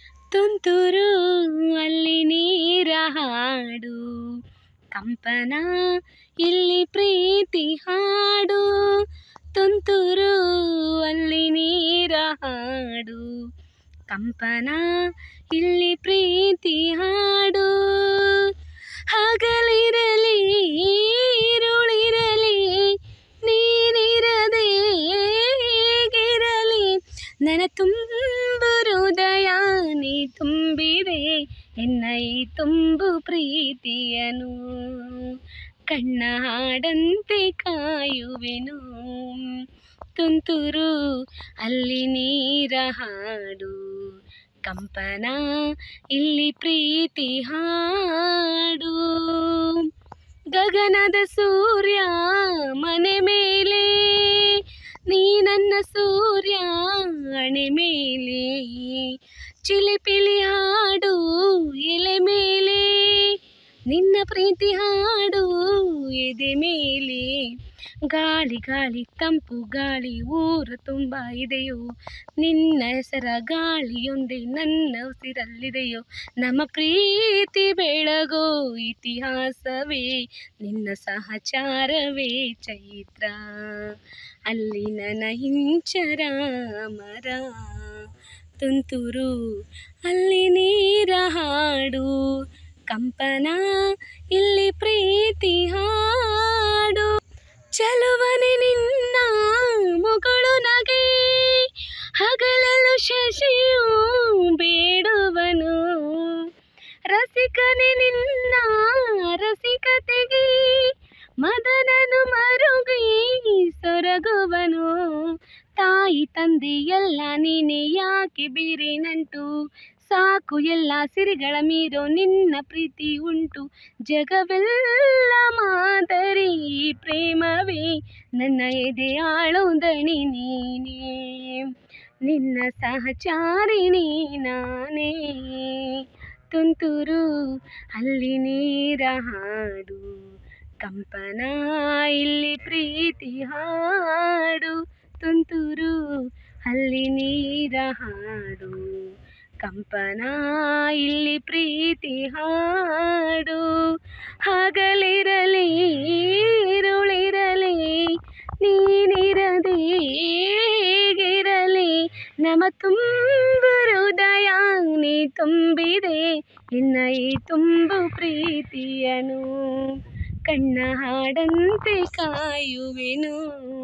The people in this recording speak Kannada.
ತುಂತುರು ಅಲ್ಲಿ ನೀರ ಹಾಡು ಕಂಪನ ಇಲ್ಲಿ ಪ್ರೀತಿ ಹಾಡು ತುಂತುರು ಅಲ್ಲಿ ನೀರ ಹಾಡು ಕಂಪನ ಇಲ್ಲಿ ಪ್ರೀತಿ ಹಾಡು ಹಗಲಿರಲಿ ഇരുളിರಲಿ ನೀನಿರದೆ ಹೇಗಿರಲಿ ನನ್ನ ತುಂಬು ಹೃದಯ ನೀ ತುಂಬಿದೆ ಎನ್ನ ಈ ತುಂಬು ಪ್ರೀತಿಯನು ಕಣ್ಣ ಹಾಡಂತೆ ಕಾಯುವೆನು ತುಂತುರು ಅಲ್ಲಿ ನೀರ ಹಾಡು ಕಂಪನ ಇಲ್ಲಿ ಪ್ರೀತಿ ಹಾಡು ಗಗನದ ಸೂರ್ಯ ಮನೆ ಮೇಲೆ ನೀ ನನ್ನ ಸೂರ್ಯ ಅಣೆ ಮೇಲೆ ಚಿಲಿಪಿಲಿ ಹಾಡು ಎಲೆ ಮೇಲೆ ನಿನ್ನ ಪ್ರೀತಿ ಹಾಡು ಎದೆ ಮೇಲೆ ಗಾಳಿ ಗಾಳಿ ತಂಪು ಗಾಳಿ ಊರು ತುಂಬ ಇದೆಯೋ ನಿನ್ನ ಹೆಸರ ಗಾಳಿಯೊಂದೇ ನನ್ನ ಉಸಿರಲ್ಲಿದೆಯೋ ನಮ್ಮ ಪ್ರೀತಿ ಬೆಳಗೋ ಇತಿಹಾಸವೇ ನಿನ್ನ ಸಹಚಾರವೇ ಚೈತ್ರ ಅಲ್ಲಿ ನನ್ನ ಹಿಂಚರ ಮರ ತುಂತುರು ಅಲ್ಲಿ ನೀರ ಹಾಡು ಕಂಪನ ಇಲ್ಲಿ ಪ್ರೀತಿ ಹಾಡು ಚಲುವನೆ ನಿನ್ನ ಮುಗಳು ನಗೆ ಹಗಲಲು ಶಶಿಯು ಬೇಡುವನು ರಸಿಕನೆ ನಿನ್ನ ರಸಿಕತೆಗೆ ಮದನನು ಮರುಗಿ ಸೊರಗುವನು ತಾಯಿ ತಂದೆ ಎಲ್ಲ ನೀನೆ ಯಾಕೆ ಬೇರೆ ನಂಟು ಸಾಕು ಎಲ್ಲ ಸಿರಿಗಳ ಮೀರೋ ನಿನ್ನ ಪ್ರೀತಿ ಉಂಟು ಜಗವೆಲ್ಲ ಮಾದರಿ ಪ್ರೇಮವೇ ನನ್ನ ಎದೆ ಆಳೋ ದಣಿ ನೀನೇ ನಿನ್ನ ಸಹಚಾರಿಣಿ ನಾನೇ ತುಂತುರು ಅಲ್ಲಿ ನೀರ ಹಾಡು ಕಂಪನ ಇಲ್ಲಿ ಪ್ರೀತಿ ಹಾಡು ತುಂತುರು ಅಲ್ಲಿ ನೀರ ಹಾಡು ಕಂಪನ ಇಲ್ಲಿ ಪ್ರೀತಿ ಹಾಡು ಹಗಲಿರಲಿ ഇരുളിರಲಿ ನೀನಿರದೆ ಹೇಗಿರಲಿ ನಮ ತುಂಬು ಹೃದಯ ನೀ ತುಂಬಿದೆ ನಿನ್ನ ಈ ತುಂಬು ಪ್ರೀತಿಯನು ಕಣ್ಣ ಹಾಡಂತೆ ಕಾಯುವೆನು